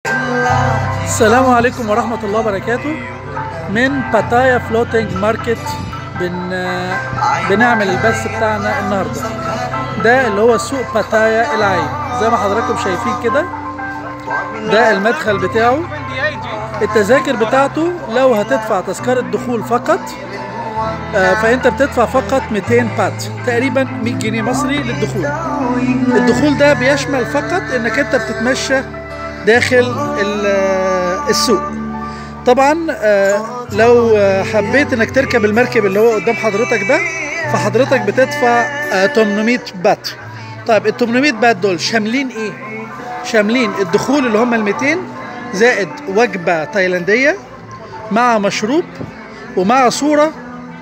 السلام عليكم ورحمة الله وبركاته من باتايا فلوتنج ماركت بن بنعمل البث بتاعنا النهاردة ده اللي هو سوق باتايا العين زي ما حضراتكم شايفين كده ده المدخل بتاعه التذاكر بتاعته لو هتدفع تذكرة دخول فقط آه، فانت بتدفع فقط 200 بات تقريبا 100 جنيه مصري للدخول الدخول ده بيشمل فقط انك انت بتتمشى داخل ال- آه، السوق طبعا آه، لو آه، حبيت انك تركب المركب اللي هو قدام حضرتك ده فحضرتك بتدفع آه، 800 بات طيب ال 800 بات دول شاملين ايه شاملين الدخول اللي هم ال 200 زائد وجبه تايلانديه مع مشروب ومع صوره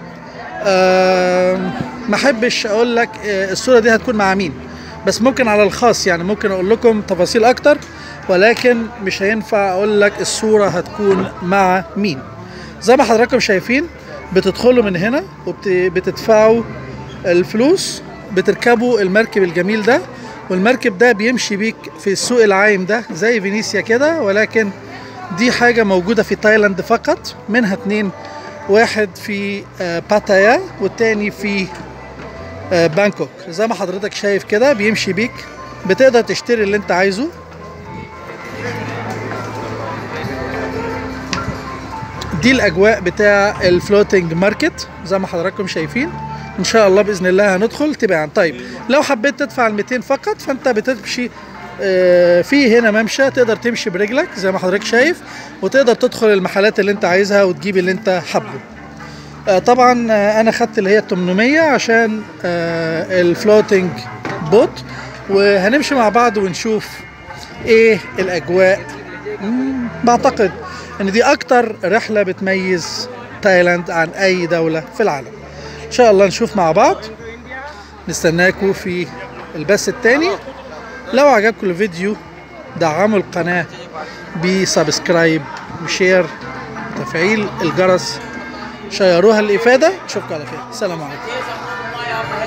آه، ما احبش اقول لك آه، الصوره دي هتكون مع مين بس ممكن على الخاص يعني ممكن اقول لكم تفاصيل اكتر ولكن مش هينفع اقول لك الصوره هتكون مع مين زي ما حضراتكم شايفين بتدخلوا من هنا وبتدفعوا الفلوس بتركبوا المركب الجميل ده والمركب ده بيمشي بيك في السوق العايم ده زي فينيسيا كده ولكن دي حاجة موجودة في تايلاند فقط منها اتنين واحد في آه، باتايا والتاني في آه، بانكوك زي ما حضرتك شايف كده بيمشي بيك بتقدر تشتري اللي انت عايزه دي الاجواء بتاع الفلوتنج ماركت زي ما حضراتكم شايفين ان شاء الله باذن الله هندخل تباعا طيب لو حبيت تدفع ال 200 فقط فانت بتمشي آه، في هنا ممشى تقدر تمشي برجلك زي ما حضرتك شايف وتقدر تدخل المحلات اللي انت عايزها وتجيب اللي انت حابه آه، طبعا آه، انا خدت اللي هي 800 عشان آه، الفلوتنج بوت وهنمشي مع بعض ونشوف ايه الاجواء مم، بعتقد ان دي اكتر رحله بتميز تايلاند عن اي دوله في العالم ان شاء الله نشوف مع بعض نستناكم في البث التاني لو عجبكم الفيديو دعموا القناه بسبسكرايب وشير وتفعيل الجرس شيروها للافاده اشوفكم على خير السلام عليكم